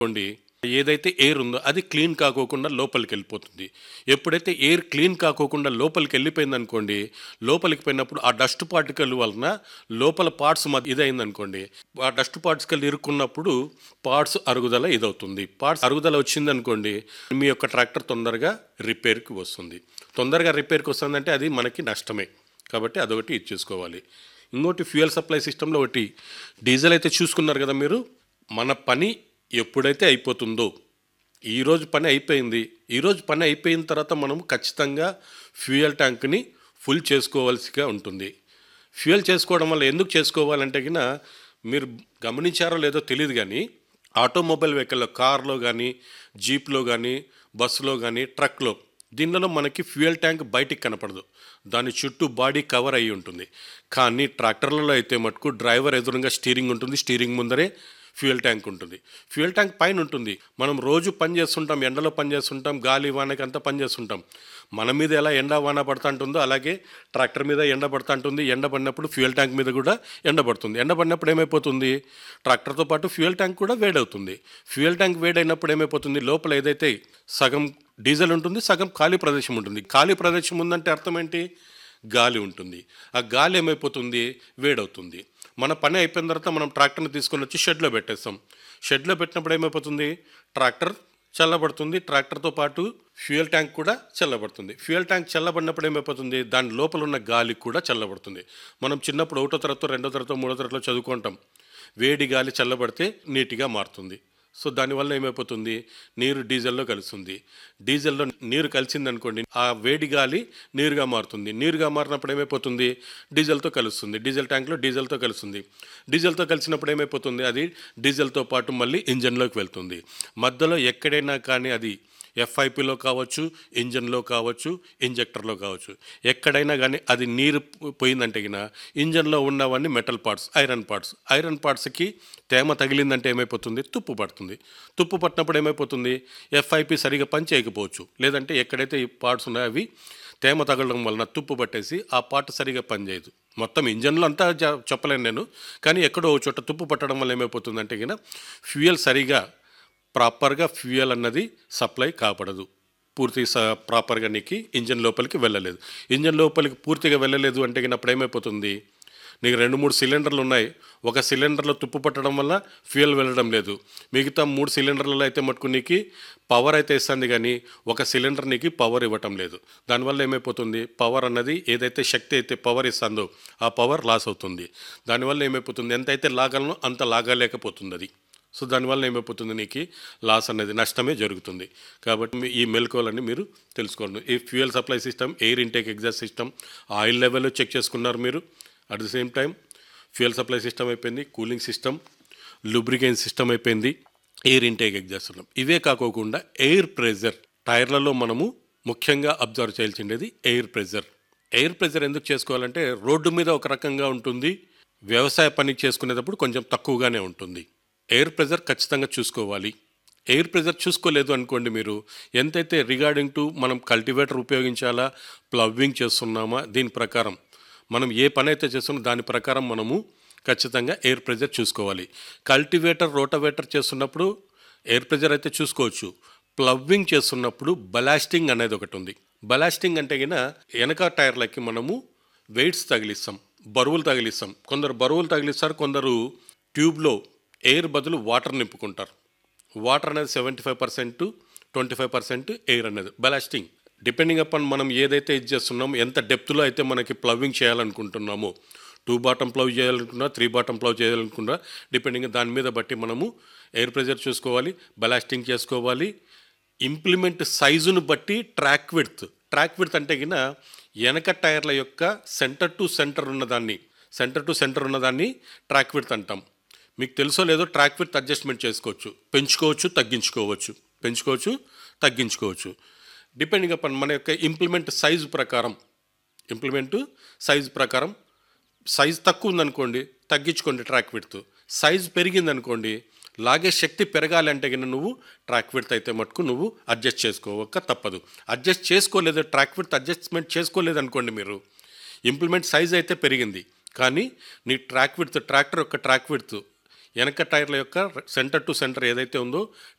అనుకోండి ఏదైతే ఎయిర్ ఉందో అది క్లీన్ కాకోకుండా లోపలికి వెళ్ళిపోతుంది ఎప్పుడైతే ఎయిర్ క్లీన్ కాకోకుండా లోపలికి వెళ్ళిపోయింది అనుకోండి లోపలికి పోయినప్పుడు ఆ డస్ట్ పార్టికల్ వలన లోపల పార్ట్స్ మధ్య ఇదైంది అనుకోండి ఆ డస్ట్ పార్టికల్ ఇరుక్కున్నప్పుడు పార్ట్స్ అరుగుదల ఇదవుతుంది పార్ట్స్ అరుగుదల వచ్చింది అనుకోండి మీ యొక్క ట్రాక్టర్ తొందరగా రిపేర్కి వస్తుంది తొందరగా రిపేర్కి వస్తుందంటే అది మనకి నష్టమే కాబట్టి అదొకటి ఇది చూసుకోవాలి ఇంకోటి ఫ్యూయల్ సప్లై సిస్టంలో ఒకటి డీజిల్ అయితే చూసుకున్నారు కదా మీరు మన పని ఎప్పుడైతే అయిపోతుందో ఈరోజు పని అయిపోయింది ఈరోజు పని అయిపోయిన తర్వాత మనం ఖచ్చితంగా ఫ్యూయల్ ట్యాంక్ని ఫుల్ చేసుకోవాల్సిగా ఉంటుంది ఫ్యూయల్ చేసుకోవడం వల్ల ఎందుకు చేసుకోవాలంటే గిన మీరు గమనించారో లేదో తెలియదు కానీ ఆటోమొబైల్ వెహికల్లో కార్లో కానీ జీప్లో కానీ బస్సులో కానీ ట్రక్లో దీనిలో మనకి ఫ్యూయల్ ట్యాంక్ బయటికి కనపడదు దాని చుట్టూ బాడీ కవర్ అయి ఉంటుంది కానీ ట్రాక్టర్లలో అయితే మటుకు డ్రైవర్ ఎదురుగా స్టీరింగ్ ఉంటుంది స్టీరింగ్ ముందరే ఫ్యూయల్ ట్యాంక్ ఉంటుంది ఫ్యూయల్ ట్యాంక్ పైన ఉంటుంది మనం రోజు పని చేస్తుంటాం ఎండలో పని చేస్తుంటాం గాలి వానకి అంతా పని చేస్తుంటాం మన మీద ఎలా ఎండ వాన పడతా ఉంటుందో అలాగే ట్రాక్టర్ మీద ఎండ పడతా ఉంటుంది ఎండ పడినప్పుడు ఫ్యూయల్ ట్యాంక్ మీద కూడా ఎండ పడుతుంది ఎండ పడినప్పుడు ఏమైపోతుంది ట్రాక్టర్తో పాటు ఫ్యూయల్ ట్యాంక్ కూడా వేడవుతుంది ఫ్యూయల్ ట్యాంక్ వేడైనప్పుడు ఏమైపోతుంది లోపల ఏదైతే సగం డీజిల్ ఉంటుంది సగం ఖాళీ ప్రదేశం ఉంటుంది ఖాళీ ప్రదేశం ఉందంటే అర్థం ఏంటి గాలి ఉంటుంది ఆ గాలి ఏమైపోతుంది వేడవుతుంది మన పని అయిపోయిన తర్వాత మనం ట్రాక్టర్ని తీసుకొని వచ్చి షెడ్లో పెట్టేస్తాం షెడ్లో పెట్టినప్పుడు ఏమైపోతుంది ట్రాక్టర్ చల్లబడుతుంది ట్రాక్టర్తో పాటు ఫ్యూయల్ ట్యాంక్ కూడా చల్లబడుతుంది ఫ్యూయల్ ట్యాంక్ చల్లబడినప్పుడు ఏమైపోతుంది దాని లోపల ఉన్న గాలి కూడా చల్లబడుతుంది మనం చిన్నప్పుడు ఒకటో తరగతి రెండో తరగతి మూడో తరగతిలో చదువుకుంటాం వేడి గాలి చల్లబడితే నీటిగా మారుతుంది సో దానివల్ల ఏమైపోతుంది నీరు డీజిల్లో కలుస్తుంది డీజిల్లో నీరు కలిసింది అనుకోండి ఆ వేడి గాలి నీరుగా మారుతుంది నీరుగా మారినప్పుడు ఏమైపోతుంది డీజిల్తో కలుస్తుంది డీజిల్ ట్యాంక్లో డీజిల్తో కలుస్తుంది డీజిల్తో కలిసినప్పుడు ఏమైపోతుంది అది డీజిల్తో పాటు మళ్ళీ ఇంజన్లోకి వెళ్తుంది మధ్యలో ఎక్కడైనా కానీ అది ఎఫ్ఐపిలో కావచ్చు ఇంజన్లో కావచ్చు ఇంజెక్టర్లో కావచ్చు ఎక్కడైనా కానీ అది నీరు పోయిందంటే గిన ఇంజన్లో ఉన్నవన్నీ metal parts iron parts iron పార్ట్స్కి తేమ తగిలిందంటే ఏమైపోతుంది తుప్పు పడుతుంది తుప్పు పట్టినప్పుడు ఏమైపోతుంది ఎఫ్ఐపి సరిగా పని చేయకపోవచ్చు లేదంటే ఎక్కడైతే ఈ పార్ట్స్ ఉన్నాయో అవి తేమ తగలడం వలన తుప్పు పట్టేసి ఆ పార్ట్ సరిగా పనిచేయదు మొత్తం ఇంజన్లో అంతా జ- చెప్పలేను నేను కానీ ఎక్కడో ఓ చోట తుప్పు పట్టడం వల్ల ఏమైపోతుందంటే గిన ఫ్యూయల్ సరిగా ప్రాపర్గా ఫ్యూయల్ అన్నది సప్లై కాపాడదు పూర్తి స ప్రాపర్గా నీకు ఇంజన్ లోపలికి వెళ్ళలేదు ఇంజన్ లోపలికి పూర్తిగా వెళ్ళలేదు అంటే గిన అప్పుడు ఏమైపోతుంది నీకు రెండు మూడు సిలిండర్లు ఉన్నాయి ఒక సిలిండర్లో తుప్పు పట్టడం వల్ల ఫ్యూయల్ వెళ్ళడం లేదు మిగతా మూడు సిలిండర్లలో అయితే మటుకు నీకు పవర్ అయితే ఇస్తుంది కానీ ఒక సిలిండర్ నీకు పవర్ ఇవ్వటం లేదు దానివల్ల ఏమైపోతుంది పవర్ అన్నది ఏదైతే శక్తి అయితే పవర్ ఇస్తుందో ఆ పవర్ లాస్ అవుతుంది దానివల్ల ఏమైపోతుంది ఎంతైతే లాగలనో అంత లాగలేకపోతుంది అది సో దానివల్ల ఏమైపోతుంది నీకు లాస్ అనేది నష్టమే జరుగుతుంది కాబట్టి మీ- ఈ మెలకువలన్నీ మీరు తెలుసుకోండి ఈ fuel supply system air intake exhaust system oil లెవెల్లో చెక్ చేసుకున్నారు మీరు at the same time fuel supply system అయిపోయింది కూలింగ్ సిస్టమ్ లూబ్రికెన్ సిస్టమ్ అయిపోయింది ఎయిర్ ఇంటేక్ ఎగ్జాస్ట్ సిస్టమ్ ఇవే కాకోకుండా ఎయిర్ ప్రెజర్ టైర్లలో మనము ముఖ్యంగా అబ్జర్వ్ చేయాల్సిండేది ఎయిర్ ప్రెజర్ ఎయిర్ ప్రెజర్ ఎందుకు చేసుకోవాలంటే రోడ్డు మీద ఒక రకంగా ఉంటుంది వ్యవసాయ పని చేసుకునేటప్పుడు కొంచెం తక్కువగానే ఉంటుంది ఎయిర్ ప్రెజర్ ఖచ్చితంగా చూసుకోవాలి ఎయిర్ ప్రెజర్ చూసుకోలేదు అనుకోండి మీరు ఎంతైతే రిగార్డింగ్ టు మనం కల్టివేటర్ ఉపయోగించాలా ప్లవ్వింగ్ చేస్తున్నామా దీని ప్రకారం మనం ఏ పని అయితే చేస్తున్నామో దాని ప్రకారం మనము ఖచ్చితంగా ఎయిర్ ప్రెజర్ చూసుకోవాలి కల్టివేటర్ రోటవేటర్ చేస్తున్నప్పుడు ఎయిర్ ప్రెజర్ అయితే చూసుకోవచ్చు ప్లవ్వింగ్ చేస్తున్నప్పుడు బలాస్టింగ్ అనేది ఒకటి ఉంది బలాస్టింగ్ అంటే గిన వెనక టైర్లకి మనము వెయిట్స్ తగిలిస్తాం బరువులు తగిలిస్తాం కొందరు బరువులు తగిలిస్తారు కొందరు ట్యూబ్లో ఎయిర్ బదులు వాటర్ నింపుకుంటారు వాటర్ అనేది seventy five percent twenty five percent air అనేది బలాస్టింగ్ డిపెండింగ్ అపాన్ మనం ఏదైతే ఇది చేస్తున్నామో ఎంత డెప్త్లో అయితే మనకి ప్లవింగ్ చేయాలనుకుంటున్నామో టూ బాటమ్ ప్లవ్ చేయాలనుకున్నా త్రీ బాటమ్ ప్లవ్ చేయాలనుకున్నా డిపెండింగ్ దాని మీద బట్టి మనము ఎయిర్ ప్రెజర్ చూసుకోవాలి బలాస్టింగ్ చేసుకోవాలి ఇంప్లిమెంట్ సైజును బట్టి ట్రాక్ విడ్త్ ట్రాక్ విడ్త్ అంటే గిన వెనక టైర్ల యొక్క సెంటర్ టు సెంటర్ ఉన్నదాన్ని సెంటర్ టు సెంటర్ ఉన్నదాన్ని ట్రాక్ విడ్త్ అంటాం మీకు తెలుసో లేదో ట్రాక్ విడ్త్ అడ్జస్ట్మెంట్ చేసుకోవచ్చు పెంచుకోవచ్చు తగ్గించుకోవచ్చు పెంచుకోవచ్చు తగ్గించుకోవచ్చు డిపెండింగ్ అపాన్ మన యొక్క ఇంప్లిమెంట్ సైజు ప్రకారం ఇంప్లిమెంట్ సైజు ప్రకారం సైజ్ తక్కువ ఉందనుకోండి తగ్గించుకోండి ట్రాక్ విడ్త్ సైజ్ పెరిగిందనుకోండి లాగే శక్తి పెరగాలి అంటే కనుక నువ్వు ట్రాక్ విడ్త్ అయితే మటుకు నువ్వు అడ్జస్ట్ చేసుకోవక్క తప్పదు అడ్జస్ట్ చేసుకోలేదు ట్రాక్ విడ్త్ అడ్జస్ట్మెంట్ చేసుకోలేదు అనుకోండి మీరు ఇంప్లిమెంట్ సైజ్ అయితే పెరిగింది కానీ నీ ట్రాక్ విడ్త్ ట్రాక్టర్ యొక్క ట్రాక్ విడ్త్ వెనక టైర్ల యొక్క సెంటర్ టు సెంటర్ ఏదైతే ఉందో